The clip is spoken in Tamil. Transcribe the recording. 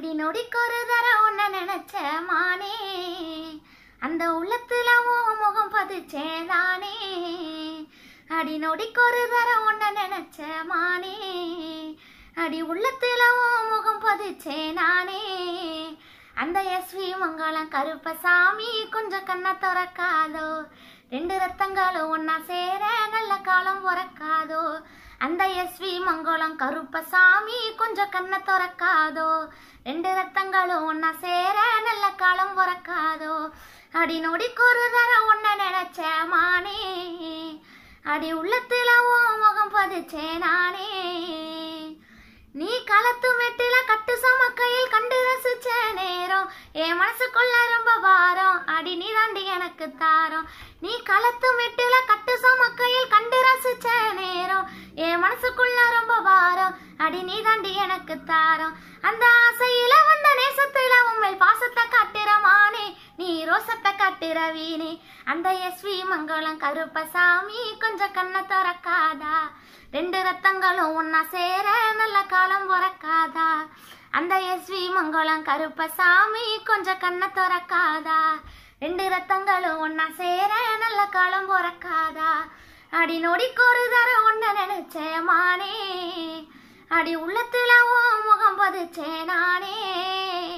அடி நொடிக்கொரு தர உன்ன நினைச்ச மானே அந்த உள்ளத்துல ஓ முகம் பதிச்சேதானே அடி நொடிக்கொரு தர உன்ன நினைச்ச மானே அடி உள்ளத்துல ஓ முகம் பதிச்சே நானே அந்த எஸ்வி மங்களம் கருப்பசாமி கொஞ்சம் கண்ணை திறக்காதோ ரெண்டு ரத்தங்களும் ஒன்னா சேர நல்ல காலம் உறக்காதோ அந்த எஸ்வி மங்களம் கருப்பசாமி கொஞ்சம் கண்ணை திறக்காதோ ரெண்டு ரத்தங்களும் ஒன்னா சேர நல்ல காலம் உறக்காதோ அடி நொடிக்கொரு தர உன்ன நினைச்ச மானே அடி உள்ளத்துல ஓ முகம் பதிச்சே நானே நீ களத்து மெட்டில கட்டு சமக்கையில் கண்டு ரசிச்ச நேரம் என் மனசுக்குள்ள ரொம்ப வாரம் அடி நீ தாண்டி எனக்கு தாரம் நீ களத்து மெட்டில கட்டு சமக்கையில் கண்டு ரசிச்ச நேரம் என் மனசுக்குள்ள ரொம்ப வாரம் அடி நீ தாண்டி எனக்கு தாரம் அந்த ஆசையில வந்த நேசத்துல உண்மை பாசத்தை காட்டுறமானே நீ ரோசத்தை காட்டுற வீணே அந்த எஸ்வி மங்களம் கருப்பசாமி கொஞ்சம் கண்ணை திறக்காதா ரெண்டு ரத்தங்களும் ஒன்னா சேர நல்ல காலம் பிறக்காதா அந்த எஸ்வி மங்களம் கருப்பசாமி கொஞ்சம் கண்ணை திறக்காதா ரெண்டு ரத்தங்களும் ஒன்னா சேர நல்ல காலம் பிறக்காதா அடி நொடிக்கொரு தர ஒன்ன நினைச்சே மானே அடி உள்ளத்துல ஓ முகம் பதிச்சே நானே